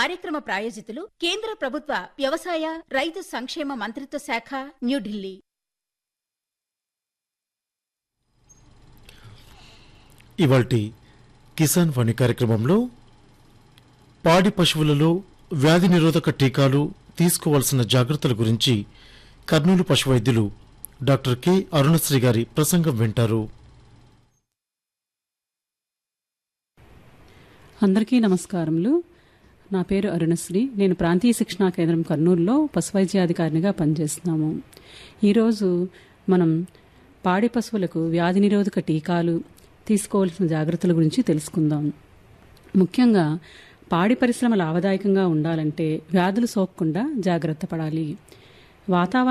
కార్యక్రమ ప్రాయోజితులు కేంద్ర ప్రభుత్వ వ్యవసాయ రైతు సంక్షేమ మంత్రిత్వ శాఖ న్యూఢిల్లీ ఇవాల్టి కిసాన్ వాణి కార్యక్రమంలో పాడి పశువులలో వ్యాధి నిరోధక టీకాలు తీసుకోవాల్సిన జాగ్రత్తల గురించి కర్నూలు పశు వైద్యులు డాక్టర్ కె అరుణశ్రీ గారి ప్రసంగం వింటారు అందరికీ నమస్కారములు నా పేరు అరుణశ్రీ నేను ప్రాంతీయ శిక్షణా కేంద్రం కర్నూలులో పశువైద్యాధికారినిగా పనిచేస్తున్నాము ఈరోజు మనం పాడి పశువులకు వ్యాధి నిరోధక టీకాలు తీసుకోవాల్సిన జాగ్రత్తల గురించి తెలుసుకుందాం ముఖ్యంగా పాడి పరిశ్రమ లాభదాయకంగా ఉండాలంటే వ్యాధులు సోకకుండా జాగ్రత్త పడాలి వాతావరణ